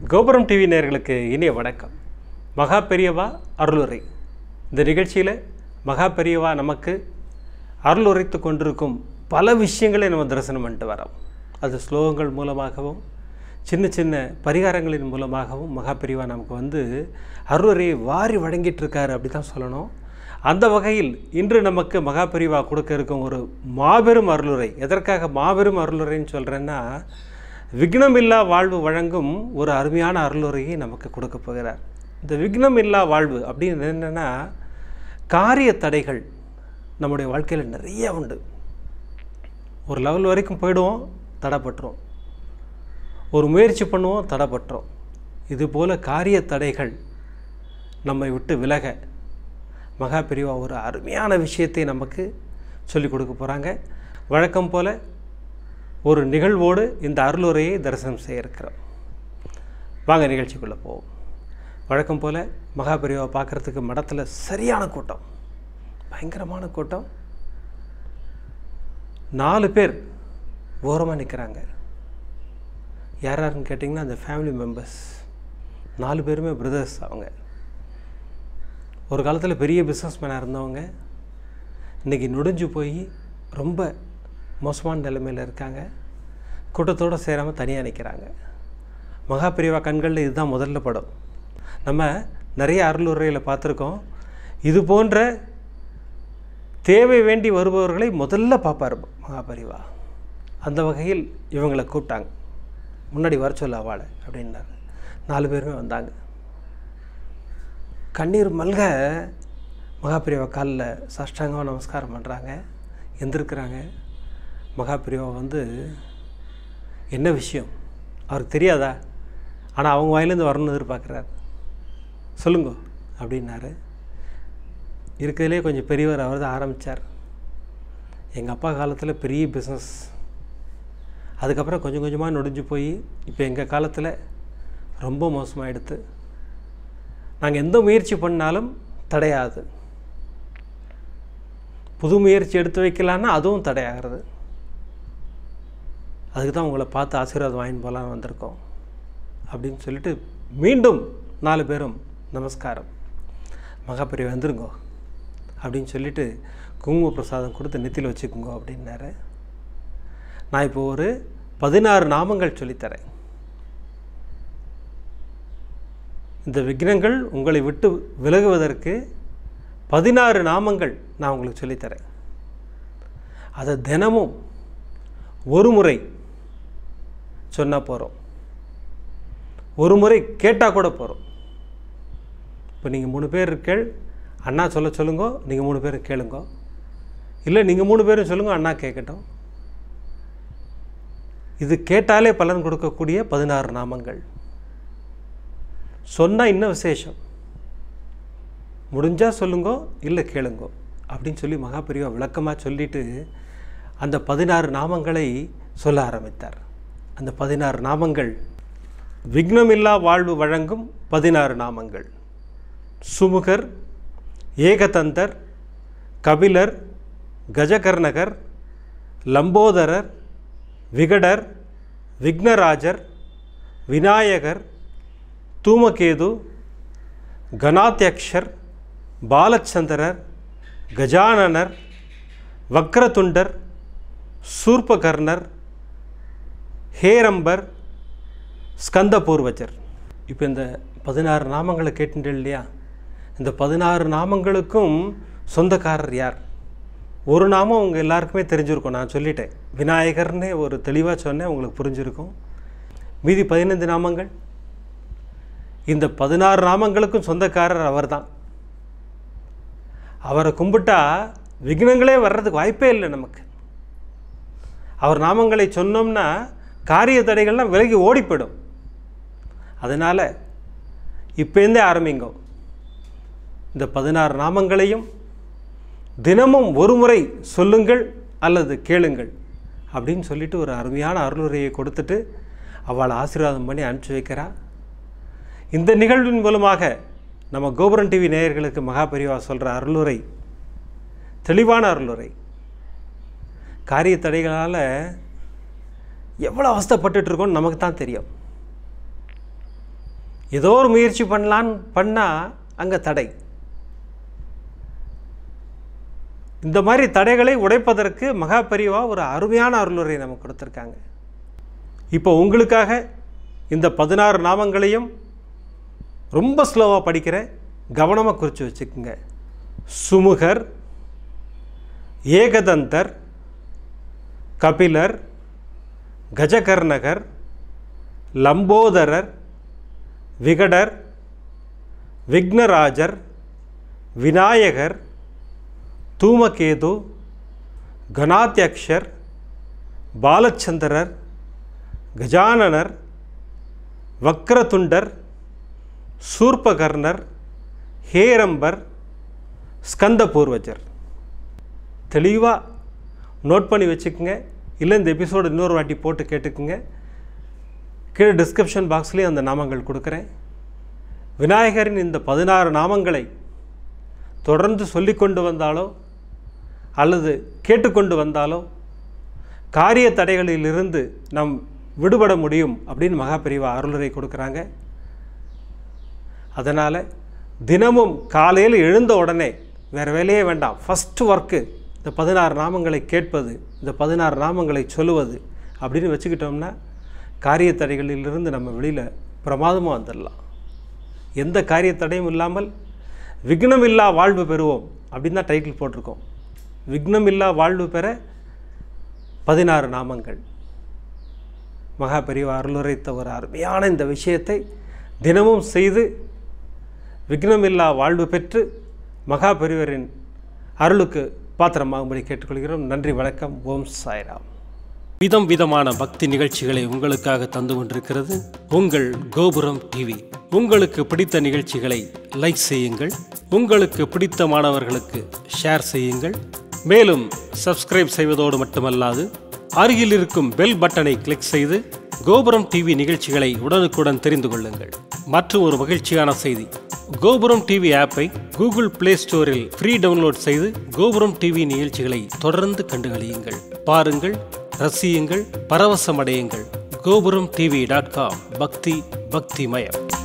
கோபுரம் டிவி நேயர்களுக்கு இனிய வணக்கம் மகா பெரியவா அருளுரை இந்த நிகழ்ச்சியில் மகா பெரியவா நமக்கு அருளுரைத்து கொண்டிருக்கும் பல விஷயங்களை நம்ம தரிசனம் பண்ணிட்டு வரோம் அது ஸ்லோகங்கள் மூலமாகவும் சின்ன சின்ன பரிகாரங்களின் மூலமாகவும் மகா பெரியவா நமக்கு வந்து அருளுரையை வாரி வழங்கிட்டு இருக்காரு அப்படி தான் சொல்லணும் அந்த வகையில் இன்று நமக்கு மகா பெரியவா கொடுக்க இருக்கும் ஒரு மாபெரும் அருளுரை எதற்காக மாபெரும் அருளுரைன்னு சொல்கிறேன்னா விக்னமில்லா வாழ்வு வழங்கும் ஒரு அருமையான அருளுரையை நமக்கு கொடுக்க போகிறார் இந்த விக்னம் இல்லா வாழ்வு அப்படின்னு என்னென்னா காரிய தடைகள் நம்முடைய வாழ்க்கையில் நிறைய உண்டு ஒரு லெவல் வரைக்கும் போயிடுவோம் தடைப்பட்டுரும் ஒரு முயற்சி பண்ணுவோம் தடைப்பட்டுரும் இது போல் காரிய தடைகள் நம்மை விட்டு விலக மகா பிரிவா ஒரு அருமையான விஷயத்தை நமக்கு சொல்லிக் கொடுக்க போகிறாங்க வழக்கம் போல் ஒரு நிகழ்வோடு இந்த அருளுரையை தரிசனம் செய்ய இருக்கிறோம் வாங்க நிகழ்ச்சிக்குள்ளே போவோம் வழக்கம் போல் மகாபெரிவாவை பார்க்குறதுக்கு மடத்தில் சரியான கூட்டம் பயங்கரமான கூட்டம் நாலு பேர் ஓரமாக நிற்கிறாங்க யார் யாருன்னு கேட்டிங்கன்னா அந்த ஃபேமிலி மெம்பர்ஸ் நாலு பேருமே பிரதர்ஸ் அவங்க ஒரு காலத்தில் பெரிய பிஸ்னஸ்மேனாக இருந்தவங்க இன்றைக்கி நொடிஞ்சு போய் ரொம்ப மோசமான நிலைமையில் இருக்காங்க கூட்டத்தோடு சேராமல் தனியாக நிற்கிறாங்க மகா பிரிவா கண்களில் இதுதான் முதல்ல படம் நம்ம நிறைய அருளுரையில் பார்த்துருக்கோம் இது போன்ற தேவை வேண்டி வருபவர்களை முதல்ல பார்ப்பார் மகாபரிவா அந்த வகையில் இவங்களை கூப்பிட்டாங்க முன்னாடி வர சொல்ல அவளை அப்படின்னாரு நாலு பேருமே வந்தாங்க கண்ணீர் மல்க மகாபிரிவா காலில் சாஷ்டாங்கமாக நமஸ்காரம் பண்ணுறாங்க எந்திருக்கிறாங்க மகாபிரிவா வந்து என்ன விஷயம் அவருக்கு தெரியாதா ஆனால் அவங்க வாயிலேருந்து வரணும்னு எதிர்பார்க்குறாரு சொல்லுங்க அப்படின்னாரு இருக்கிறதுலே கொஞ்சம் பெரியவர் அவர் தான் ஆரம்பித்தார் எங்கள் அப்பா காலத்தில் பெரிய பிஸ்னஸ் அதுக்கப்புறம் கொஞ்சம் கொஞ்சமாக நொடிஞ்சு போய் இப்போ எங்கள் காலத்தில் ரொம்ப மோசமாகிடுது நாங்கள் எந்த முயற்சி பண்ணாலும் தடையாது புது முயற்சி எடுத்து வைக்கலான்னா அதுவும் தடையாகிறது அதுக்கு தான் உங்களை பார்த்து ஆசீர்வாதம் வாங்கிட்டு போகலான்னு வந்திருக்கோம் அப்படின்னு சொல்லிட்டு மீண்டும் நாலு பேரும் நமஸ்காரம் மகாபெரிய வந்துருங்கோ அப்படின்னு சொல்லிட்டு குங்கும பிரசாதம் கொடுத்து நெத்தியில் வச்சுக்கோங்க அப்படின்னாரு நான் இப்போ ஒரு பதினாறு நாமங்கள் சொல்லித்தரேன் இந்த விக்னங்கள் உங்களை விட்டு விலகுவதற்கு பதினாறு நாமங்கள் நான் உங்களுக்கு சொல்லித்தரேன் அதை தினமும் ஒரு முறை சொன்னால் போகிறோம் ஒரு முறை கேட்டால் கூட போகிறோம் இப்போ நீங்கள் மூணு பேர் கேள் அண்ணா சொல்ல சொல்லுங்க நீங்கள் மூணு பேர் கேளுங்க இல்லை நீங்கள் மூணு பேரும் சொல்லுங்க அண்ணா கேட்கட்டும் இது கேட்டாலே பலன் கொடுக்கக்கூடிய பதினாறு நாமங்கள் சொன்னால் இன்னும் விசேஷம் முடிஞ்சால் சொல்லுங்கோ இல்லை கேளுங்கோ அப்படின்னு சொல்லி மகாபெரிவா விளக்கமாக சொல்லிட்டு அந்த பதினாறு நாமங்களை சொல்ல ஆரம்பித்தார் அந்த பதினாறு நாமங்கள் விக்னமில்லா வாழ்வு வழங்கும் பதினாறு நாமங்கள் சுமுகர் ஏகதந்தர் கபிலர் கஜகர்ணகர் லம்போதரர் விகடர் விக்னராஜர் விநாயகர் தூமகேது கணாத்யக்ஷர் பாலச்சந்திரர் கஜானனர் வக்ரதுண்டர் சூர்பகர்ணர் ஹேரம்பர் ஸ்கந்தபூர்வஜர் இப்போ இந்த பதினாறு நாமங்களை கேட்டுட்டு இல்லையா இந்த பதினாறு நாமங்களுக்கும் சொந்தக்காரர் யார் ஒரு நாமம் உங்கள் எல்லாருக்குமே தெரிஞ்சிருக்கும் நான் சொல்லிட்டேன் விநாயகர்னு ஒரு தெளிவாக சொன்னேன் உங்களுக்கு புரிஞ்சிருக்கும் மீதி பதினைந்து நாமங்கள் இந்த பதினாறு நாமங்களுக்கும் சொந்தக்காரர் அவர்தான் அவரை கும்பிட்டா விக்னங்களே வர்றதுக்கு வாய்ப்பே இல்லை நமக்கு அவர் நாமங்களை சொன்னோம்னா காரிய தடைகள்லாம் விலகி ஓடி போயிடும் அதனால் இப்போந்தே ஆரம்பிங்க இந்த பதினாறு நாமங்களையும் தினமும் ஒரு முறை சொல்லுங்கள் அல்லது கேளுங்கள் அப்படின்னு சொல்லிட்டு ஒரு அருமையான அருளுரையை கொடுத்துட்டு அவளை ஆசீர்வாதம் பண்ணி அனுப்பிச்சி வைக்கிறா இந்த நிகழ்வின் மூலமாக நம்ம கோபுரம் டிவி நேயர்களுக்கு மகாபெரிவா சொல்கிற அருளுரை தெளிவான அருளுரை காரிய தடைகளால் எவ்வளோ அவஸ்தைப்பட்டுட்டு இருக்கோம்னு நமக்கு தான் தெரியும் ஏதோ ஒரு முயற்சி பண்ணலான்னு பண்ணால் அங்கே தடை இந்த மாதிரி தடைகளை உடைப்பதற்கு மகா பெரியவா ஒரு அருமையான அருளுரை நமக்கு கொடுத்துருக்காங்க இப்போ உங்களுக்காக இந்த பதினாறு நாமங்களையும் ரொம்ப ஸ்லோவாக படிக்கிறேன் கவனமாக குறித்து வச்சுக்கோங்க சுமுகர் ஏகதந்தர் கபிலர் கஜகர்ணகர் லம்போதரர் விகடர் விக்னராஜர் விநாயகர் தூமகேது கணாத்யக்ஷர் பாலச்சந்திரர் கஜானனர் வக்ரதுண்டர் சூர்பகர்ணர் ஹேரம்பர் ஸ்கந்த பூர்வஜர் தெளிவாக நோட் பண்ணி வச்சுக்கோங்க இல்லை இந்த எபிசோடு இன்னொரு வாட்டி போட்டு கேட்டுக்குங்க கீழே டிஸ்கிரிப்ஷன் பாக்ஸ்லேயும் அந்த நாமங்கள் கொடுக்குறேன் விநாயகரின் இந்த பதினாறு நாமங்களை தொடர்ந்து சொல்லிக்கொண்டு வந்தாலோ அல்லது கேட்டுக்கொண்டு வந்தாலோ காரிய தடைகளிலிருந்து நாம் விடுபட முடியும் அப்படின்னு மகாபிரிவா அருளுரை கொடுக்குறாங்க அதனால் தினமும் காலையில் எழுந்த உடனே வேறு வேலையே வேண்டாம் ஃபஸ்ட்டு ஒர்க்கு இந்த பதினாறு நாமங்களை கேட்பது இந்த பதினாறு நாமங்களை சொல்லுவது அப்படின்னு வச்சுக்கிட்டோம்னா காரிய தடைகளிலிருந்து நம்ம வெளியில் பிரமாதமாக வந்துடலாம் எந்த காரிய தடையும் இல்லாமல் விக்னமில்லா வாழ்வு பெறுவோம் அப்படின்னு தான் டைட்டில் போட்டிருக்கோம் விக்னமில்லா வாழ்வு பெற பதினாறு நாமங்கள் மகா பெரியவா அருளுரைத்த ஒரு அருமையான இந்த விஷயத்தை தினமும் செய்து விக்னமில்லா வாழ்வு பெற்று மகா பெரியவரின் அருளுக்கு பாத்திரமாகும்படி கேட்டுக்கொள்கிறோம் நன்றி வணக்கம் ஓம் சாய்ராம் விதம் விதமான பக்தி நிகழ்ச்சிகளை உங்களுக்காக தந்து கொண்டிருக்கிறது உங்கள் கோபுரம் டிவி உங்களுக்கு பிடித்த நிகழ்ச்சிகளை லைக் செய்யுங்கள் உங்களுக்கு பிடித்த மாணவர்களுக்கு ஷேர் செய்யுங்கள் மேலும் சப்ஸ்கிரைப் செய்வதோடு மட்டுமல்லாது அருகில் இருக்கும் பெல் பட்டனை கிளிக் செய்து கோபுரம் டிவி நிகழ்ச்சிகளை உடனுக்குடன் தெரிந்து கொள்ளுங்கள் மற்றும் ஒரு மகிழ்ச்சியான செய்தி கோபுரம் டிவி ஆப்பை கூகுள் பிளே ஸ்டோரில் ஃப்ரீ டவுன்லோட் செய்து கோபுரம் டிவி நிகழ்ச்சிகளை தொடர்ந்து கண்டுகளியுங்கள் பாருங்கள் ரசியுங்கள் பரவசமடையுங்கள் கோபுரம் டிவி டாட் காம் பக்தி பக்திமயம்